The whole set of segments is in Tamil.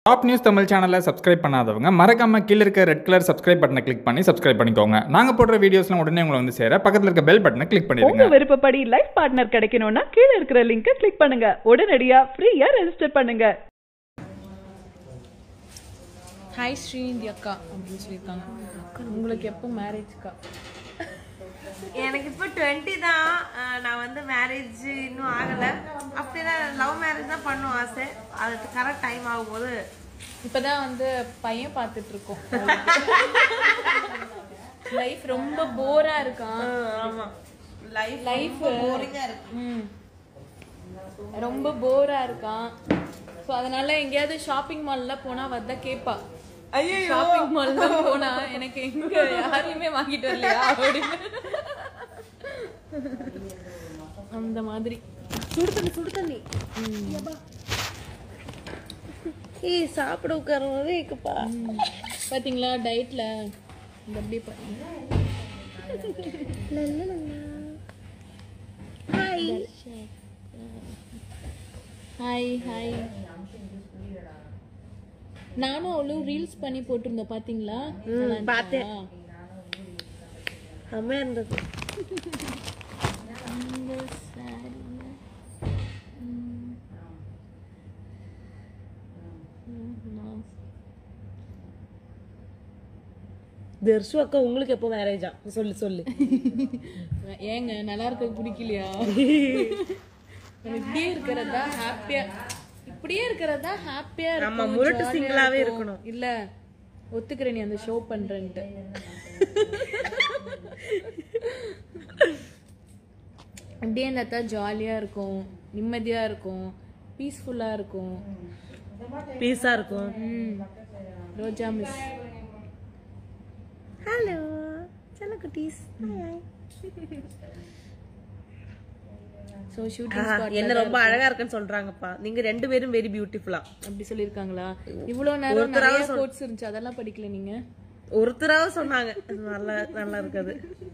டாப் நியூஸ் தமிழ் சேனலை சப்ஸ்கிரைப் பண்ணாதவங்க மறக்காம கீழே இருக்க ரெட் கலர் சப்ஸ்கிரைப் பட்டனை கிளிக் பண்ணி சப்ஸ்கிரைப் பண்ணிக்கோங்க நாங்கள் போடுற வீடியோஸ்லாம் உடனே உங்களை வந்து சேர பக்கத்தில் இருக்க பெல் பட்டனை கிளிக் உங்க பண்ணிடுங்க விருப்பப்படி லைஃப் பார்ட்னர் கிடைக்கணும்னா கீழ இருக்கிற லிங்கை கிளிக் பண்ணுங்க உடனடியா ஃப்ரீயா ரெஜிஸ்டர் பண்ணுங்க ஹாய் ஸ்ரீநிதி அக்கா அப்படின்னு சொல்லியிருக்காங்க அக்கா உங்களுக்கு எப்போ மேரேஜ்க்கா எனக்கு இப்போ டுவெண்ட்டி தான் அஹ் நான் வந்து மேரேஜ் இன்னும் ஆகலை அப்படிதான் லவ் மேரேஜ் தான் பண்ணும் ஆசை அதுக்கு கரெக்ட் டைம் ஆகும்போது இப்பதான் வந்து பையன் பார்த்துட்டு இருக்கோம் லைஃப் ரொம்ப போரா இருக்கான் ஆமாம் லைஃப் லைஃப் போரிங்காக இருக்கு ம் ரொம்ப போரா இருக்கான் ஸோ அதனால எங்கேயாவது ஷாப்பிங் மால்ல போனா வந்தா கேப்பா ஐயோ ஷாப்பிங் மால்ல போனா எனக்கு எங்க யாரையுமே வாங்கிட்டு வரலையா அப்படின்னு அந்த மாதிரி சுடு தண்ணி சுடு தண்ணி ஏய் சாப்பிட உட்காரும் போது இருக்குப்பா பாத்தீங்களா டயட்ல இந்த அப்படியே பாருங்க ஹாய் ஹாய் நானும் அவளும் ரீல்ஸ் பண்ணி போட்டிருந்தோம் பாத்தீங்களா நல்லா இருந்துச்சா? பார்த்தேன். செம்மையா இருந்தது இந்த சாரியில ம். ம், நான் தர்ஷு அக்கா உங்களுக்கு எப்போ மேரேஜா சொல்லு சொல்லு ஏங்க நல்லா இருக்கிறது பிடிக்கலையா இப்படியே இருக்கிறதா ஹாப்பியா இப்படியே இருக்கிறதா ஹாப்பியா ஆமா, இருக்கும் முரட்டு jolly-ஆ single-ஆவே இருக்கும். இருக்கணும். இல்ல ஒத்துக்கிறேன் நீ அந்த ஷோ பண்றேன்ட்டு அப்படியே இருந்தா ஜாலியா இருக்கும் நிம்மதியா இருக்கும் பீஸ்ஃபுல்லா இருக்கும் பீஸா இருக்கும் ம் ரோஜா மிஸ் ஹலோ செல்ல குட்டீஸ் ஸோ ஷூட்டிங் என்ன ரொம்ப அழகா இருக்குன்னு சொல்றாங்கப்பா நீங்க ரெண்டு பேரும் வெரி பியூட்டிஃபுல்லா அப்படி சொல்லியிருக்காங்களா இவ்வளோ நேரம் ஒருத்தராவது நிறைய கோட்ஸ் இருந்துச்சு அதெல்லாம் படிக்கல நீங்க ஒருத்தராவது சொன்னாங்க இது நல்லா நல்லா இருக்காது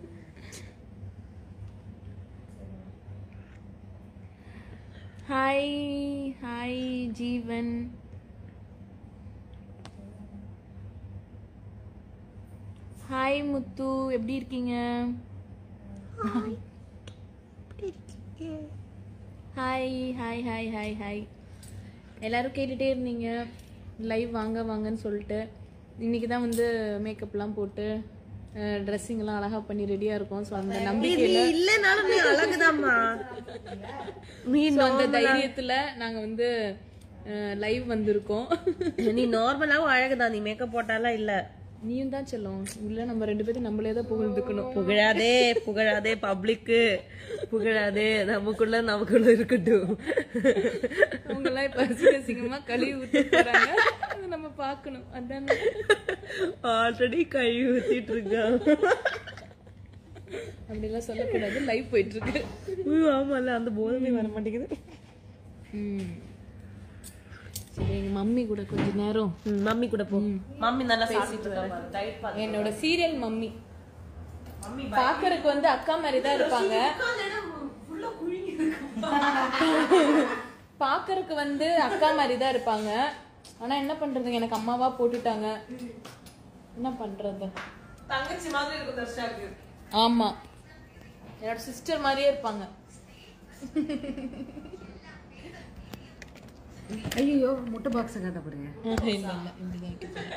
hi hi Jeevan hi Muthu எப்படி இருக்கீங்க hi hi hi hi hi எல்லாரும் கேட்டுட்டே இருந்தீங்க லைவ் வாங்க வாங்கன்னு சொல்லிட்டு இன்னைக்கு தான் வந்து மேக்கப்லாம் போட்டு ட்ரெஸ்ஸிங் எல்லாம் அழகா பண்ணி ரெடியா இருக்கும் ஸோ அந்த நம்பிக்கையில இல்லனாலும் நீ அழகுதாம்மா நீ So, அந்த தைரியத்துல நாங்க வந்து லைவ் வந்திருக்கோம் நீ நார்மலாவும் அழகுதான் நீ மேக்கப் போட்டாலாம் இல்ல நீயும் தான் செல்லும் இல்ல நம்ம ரெண்டு பேரும் நம்மளே தான் புகழ்ந்துக்கணும் புகழாதே புகழாதே பப்ளிக்கு புகழாதே நமக்குள்ள நமக்குள்ள இருக்கட்டும் அவங்க எல்லாம் இப்ப அசிங்க அசிங்கமா கழுவி ஊத்தி போறாங்க அதை நம்ம பார்க்கணும் அதான் ஆல்ரெடி கழுவி ஊத்திட்டு இருக்கான் அப்படிலாம் சொல்லக்கூடாது லைவ் போயிட்டு இருக்கு ஐயோ, ஆமால அந்த போதமே வர மாட்டேங்குது ம். சரி எங்க மம்மி கூட கொஞ்ச நேரம் ம், மம்மி கூட போ மம்மி நல்லா பேசிட்டு இருக்காங்க என்னோட சீரியல் மம்மி பாக்குறதுக்கு வந்து அக்கா மாதிரி தான் இருப்பாங்க பாக்குறதுக்கு வந்து அக்கா மாதிரி தான் இருப்பாங்க ஆனா என்ன பண்றது எனக்கு அம்மாவா போட்டுட்டாங்க என்ன பண்றது தங்கச்சி மாதிரி இருக்கும் தர்ஷாக்கு ஆமா என்னோட சிஸ்டர் மாதிரியே இருப்பாங்க ஐயோ முட்டை பாக்ஸ் காட்ட போறீங்க இல்ல இல்ல இப்படிதான் வைக்க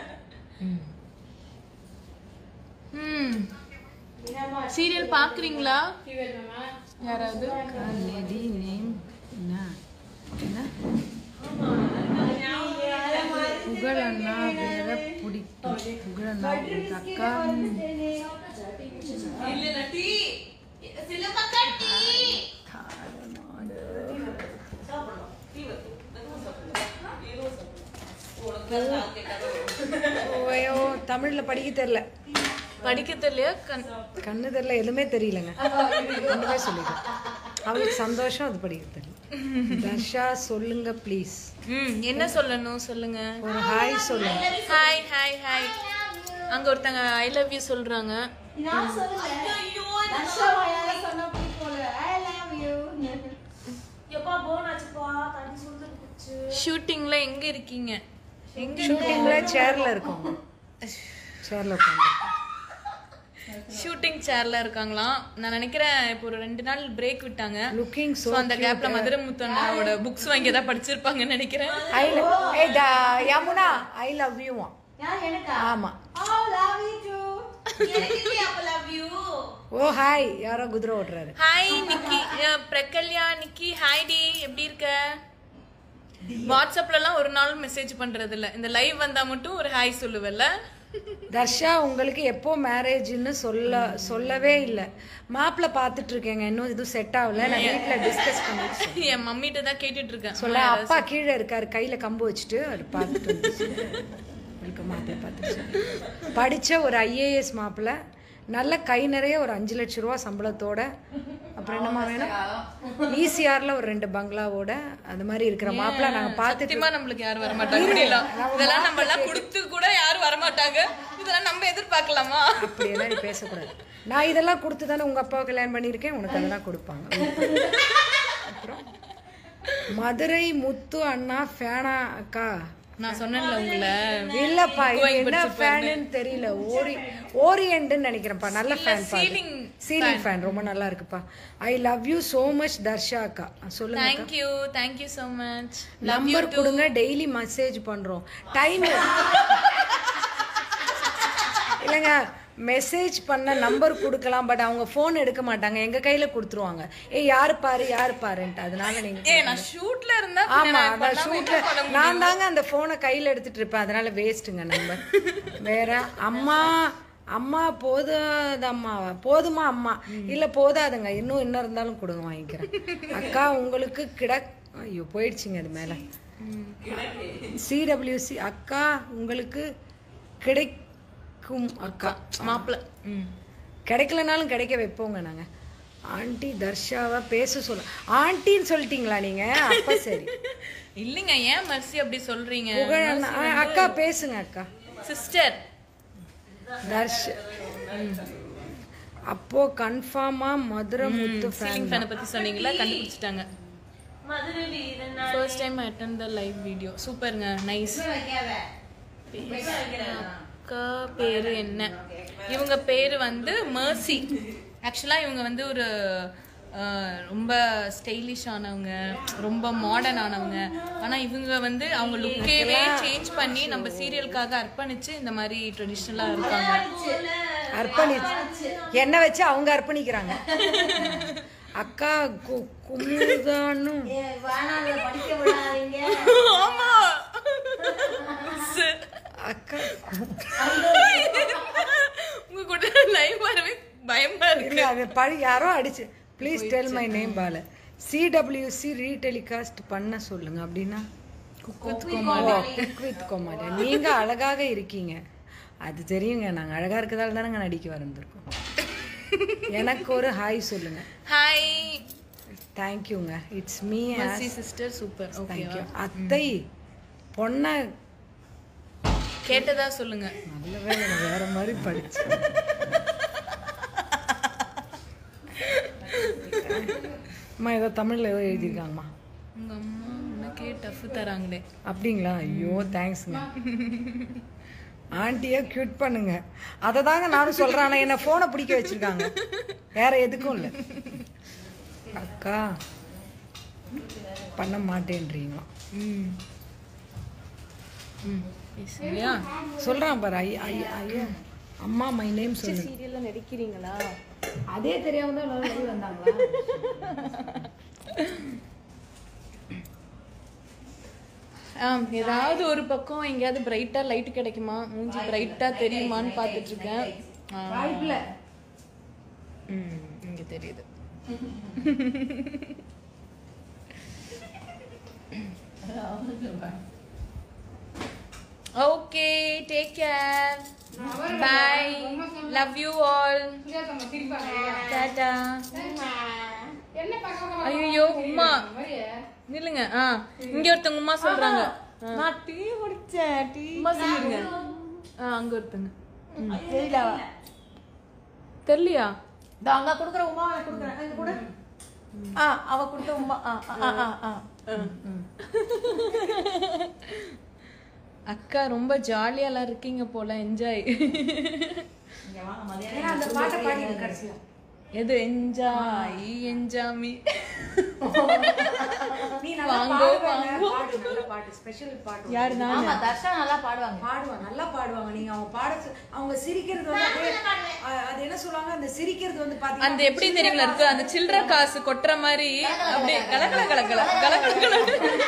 ம் சீரியல் பாக்குறீங்களா யாராவது லேடி நேம் என்ன என்ன புகழண்ணா வேற பிடிக்கும் புகழண்ணா உங்க அக்கா ஐயோ தமிழ்ல படிக்க தெரியல படிக்க தெரியலையா கண் கண்ணு தெரியல எதுவுமே தெரியலங்க ஒண்ணுமே சொல்லிடுறேன் அவளுக்கு சந்தோஷம் அது படிக்க தெரியல தர்ஷா சொல்லுங்க ப்ளீஸ் ம் என்ன சொல்லணும் சொல்லுங்க ஒரு ஹாய் சொல்லுங்க ஹாய் ஹாய் ஹாய் அங்க ஒருத்தங்க ஐ லவ் யூ சொல்றாங்க எப்பா போன் ஆச்சுப்பா தண்ணி சுடுது ஷூட்டிங்ல எங்க இருக்கீங்க ஷூட்டிங்ல சேர்ல இருக்கோம் சேர்ல உட்காந்து ஷூட்டிங் சேர்ல இருக்காங்களாம் நான் நினைக்கிறேன் இப்போ ஒரு ரெண்டு நாள் பிரேக் விட்டாங்க லுக்கிங் ஸோ அந்த கேப்ல மதுரை முத்தண்ணாவோட புக்ஸ் வாங்கி தான் படிச்சிருப்பாங்கன்னு நினைக்கிறேன் ஐ ஏய் டா யமுனா ஐ லவ் யூ ஆமா ஓ ஹாய் யாரோ குதிரை ஓட்டுறாரு ஹாய் நிக்கி அஹ், பிரகல்யா நிக்கி ஹாய் டி எப்படி இருக்க வாட்ஸ்அப்லலாம் ஒரு நாள் மெசேஜ் பண்றது இல்ல இந்த லைவ் வந்தா மட்டும் ஒரு ஹாய் சொல்லுவல்ல தர்ஷா உங்களுக்கு எப்போ மேரேஜ்னு சொல்ல சொல்லவே இல்லை மாப்பிள்ளை பார்த்துட்டு இருக்கேங்க இன்னும் எதுவும் செட் ஆகல நான் வீட்டில் டிஸ்கஸ் பண்ணிட்டு என் மம்மிட்ட தான் கேட்டுட்டு இருக்கேன் சொல்ல அப்பா கீழே இருக்காரு கையில கம்பு வச்சுட்டு அவர் பார்த்துட்டு வந்துச்சு. அவருக்கு மாப்பிள்ளை பார்த்துட்டு படிச்ச ஒரு ஐஏஎஸ் மாப்பிள்ளை நல்ல கை நிறைய ஒரு அஞ்சு லட்ச ரூபா சம்பளத்தோட அப்புறம் என்னமா வேணும் ஈசிஆர்ல ஒரு ரெண்டு பங்களாவோட அந்த மாதிரி இருக்கிற மாப்பிள்ளை நாங்க பார்த்துட்டு சத்தியமா நம்மளுக்கு யாரும் வர மாட்டாங்க முடியலாம் இதெல்லாம் நம்ம எல்லாம் கொடுத்து கூட யாரும் வர மாட்டாங்க இதெல்லாம் நம்ம எதிர்பார்க்கலாமா அப்படியெல்லாம் நீ பேசக்கூடாது நான் இதெல்லாம் கொடுத்து தானே உங்க அப்பாவை கல்யாணம் பண்ணியிருக்கேன் உனக்கு அதெல்லாம் கொடுப்பாங்க அப்புறம் மதுரை முத்து அண்ணா ஃபேனா அக்கா நான் சொன்னேன்ல உங்களை இல்லப்பா இது என்ன ஃபேனுன்னு தெரியல ஓரி ஓரியன்ட்னு நினைக்கிறேன்ப்பா நல்ல ஃபேன் ceiling சீலிங் ஃபேன் ரொம்ப நல்லா இருக்குப்பா I love you so much Darsha அக்கா சொல்லுங்க thank you thank you so much number கொடுங்க டெய்லி மெசேஜ் பண்றோம் டைம் இல்லைங்க மெசேஜ் பண்ண நம்பர் கொடுக்கலாம் பட் அவங்க ஃபோன் எடுக்க மாட்டாங்க எங்க கையில கொடுத்துருவாங்க ஏய் யாரு பாரு யாரு பாருன்ட்டு அதனால நீங்க ஏ நான் ஷூட்ல இருந்தா பின்ன ஆமா நான் அந்த பண்ணாம ஷூட்ல என்ன பண்ண முடியும்? நான் தாங்க அந்த போனை கையில எடுத்துட்டு இருப்பேன் அதனால வேஸ்ட்டுங்க நம்பர் வேற அம்மா அம்மா போதாதம்மா போதுமா அம்மா இல்ல போதாதுங்க இன்னும் என்ன இருந்தாலும் கொடுங்க வாங்கிக்கிறேன் அக்கா உங்களுக்கு கிட ஐயோ போயிடுச்சுங்க அது மேல சிடபிள்யூசி அக்கா உங்களுக்கு கிடைக்கும் அக்கா மாப்பிள்ள ம் கிடைக்கலனாலும் கிடைக்க வைப்போங்க நாங்க ஆண்டி தர்ஷாவை பேச சொல்ல ஆண்டின்னு சொல்லிட்டீங்களா நீங்க அப்ப சரி இல்லைங்க ஏன் மர்சி அப்படி சொல்றீங்க புகழண்ணா ஆ, அக்கா பேசுங்க அக்கா சிஸ்டர் தர்ஷ் அப்போ கன்ஃபார்மா மதுரை முத்து ஃபேன் சீலிங் ஃபேனை பத்தி சொன்னீங்களா கண்டுபிடிச்சிட்டாங்க first time attend the live video சூப்பருங்க நைஸ் அக்கா பேரு என்ன இவங்க பேரு வந்து மர்சி ஆக்சுவலா இவங்க வந்து ஒரு அஹ், ரொம்ப ஸ்டைலிஷ் ஆனவங்க ரொம்ப மாடர்ன் ஆனவங்க ஆனா இவங்க வந்து அவங்க லுக்கேவே சேஞ்ச் பண்ணி நம்ம சீரியலுக்காக அர்ப்பணிச்சு இந்த மாதிரி ட்ரெடிஷ்னலா இருக்காங்க அர்ப்பணி என்ன வச்சு அவங்க அர்ப்பணிக்கிறாங்க அக்கா கு- குமுதான்னு ஆமா அக்கா உங்க கூட லைவ் வரவே பயமா இருக்கு இல்ல அது பழி யாரோ அடிச்சு ப்ளீஸ் டெல் மை நேம் பால சிடபிள்யூசி ரீடெலிகாஸ்ட் பண்ண சொல்லுங்க அப்படின்னா குக் வித் கோமாளி நீங்க அழகாக இருக்கீங்க அது தெரியுங்க நாங்க அழகா இருக்கதால தானங்க நடிக்க வந்திருக்கோம் எனக்கு ஒரு ஹாய் சொல்லுங்க ஹாய் தேங்க்யூங்க it's me Mercy sister super okay thank you அத்தை பொண்ணை கேட்டதா சொல்லுங்க நல்ல வேலை நான் வேற மாதிரி படிச்சேன் அம்மா ஏதோ தமிழ்ல ஏதோ எழுதியிருக்காங்கம்மா உங்க அம்மா உனக்கே டஃப் தராங்களே அப்படிங்களா ஐயோ தேங்க்ஸ்ங்க ஆண்டியை க்யூட் பண்ணுங்க அதை தாங்க நானும் சொல்றேன் ஆனா என்ன ஃபோனை பிடிக்க வச்சிருக்காங்க வேற எதுக்கும் இல்லை அக்கா பண்ண மாட்டேன்றீங்களா ம் ம் பேசுறியா சொல்றான் பாரு ஐயா ஐயா ஐயோ அம்மா மை நேம் சொல்லு சீரியல்ல நடிக்கிறீங்களா அதே தெரியாம தான் எல்லாரும் வெளிய வந்தாங்களா ஆம் ஏதாவது ஒரு பக்கம் எங்கேயாவது பிரைட்டா லைட் கிடைக்குமா மூஞ்சி பிரைட்டா தெரியுமான்னு பார்த்துட்டு இருக்கேன் ஆ. ம் இங்க தெரியுது okay take care bye love you all டாடா ஐயோ உமா நில்லுங்க ஆ இங்க ஒருத்தவங்க உமா சொல்றாங்க நான் டீ குடிச்சேன் டீ உமா சொல்லுங்க ஆ அங்க ஒருத்தங்க தெரியல தெரியலையா அங்க குடுக்குற உமா குடுக்குறேன் அங்க கூட ஆ அவ கொடுத்த உமா ஆ ஆ ஆ ஆ அக்கா ரொம்ப ஜாலியாலாம் இருக்கீங்க போல என்ஜாய் ஏன்னா அந்த பாட்டை பாடி கடைசியா எது என்ஜாய் என்ஜாமி நீ நல்லா வாங்கோ, பாடுவேங்க. வாங்கோ. பாடு நல்ல பாட்டு ஸ்பெஷல் பாட்டு யாரு நான் ஆமா தர்ஷா நல்லா பாடுவாங்க பாடுவாங்க நல்லா பாடுவாங்க நீங்க அவங்க பாட சொ- அவங்க சிரிக்கிறது வந்து அப்படியே, அஹ், அது என்ன சொல்லுவாங்க அந்த சிரிக்கிறது வந்து பாத்தீங்கன்னா அந்த எப்படி தெரியுங்களா இருக்கு அந்த சில்லற காசு கொட்டுற மாதிரி அப்படியே கலக்கல கலக்கல கலக்கல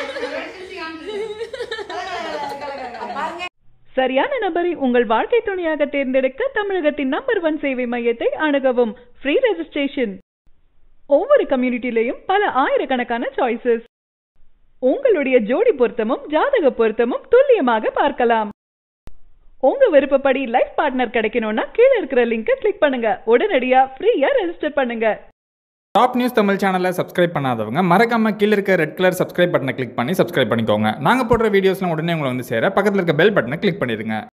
பாருங்க சரியான நபரை உங்கள் வாழ்க்கை துணையாக தேர்ந்தெடுக்க தமிழகத்தின் நம்பர் ஒன் சேவை மையத்தை அணுகவும் ஃப்ரீ ரெஜிஸ்ட்ரேஷன் ஒவ்வொரு கம்யூனிட்டிலையும் பல ஆயிரக்கணக்கான சாய்ஸஸ் உங்களுடைய ஜோடி பொருத்தமும் ஜாதக பொருத்தமும் துல்லியமாக பார்க்கலாம் உங்க விருப்பப்படி லைஃப் பார்ட்னர் கிடைக்கணும்னா கீழே இருக்கிற லிங்கை கிளிக் பண்ணுங்க உடனடியா ஃப்ரீயா ரெஜிஸ்டர் பண்ணுங்க டாப் நியூஸ் தமிழ் சேனலை சப்ஸ்கிரைப் பண்ணாதவங்க மறக்காம கீழே இருக்க ரெட் கலர் சப்ஸ்கிரைப் பட்டனை கிளிக் பண்ணி சப்ஸ்கிரைப் பண்ணிக்கோங்க நாங்கள் போடுற வீடியோஸ்லாம் உடனே உங்களை வந்து சேர பக்கத்தில் இருக்க பெல் பட்டனை கிளிக் பண்ணிடுங்க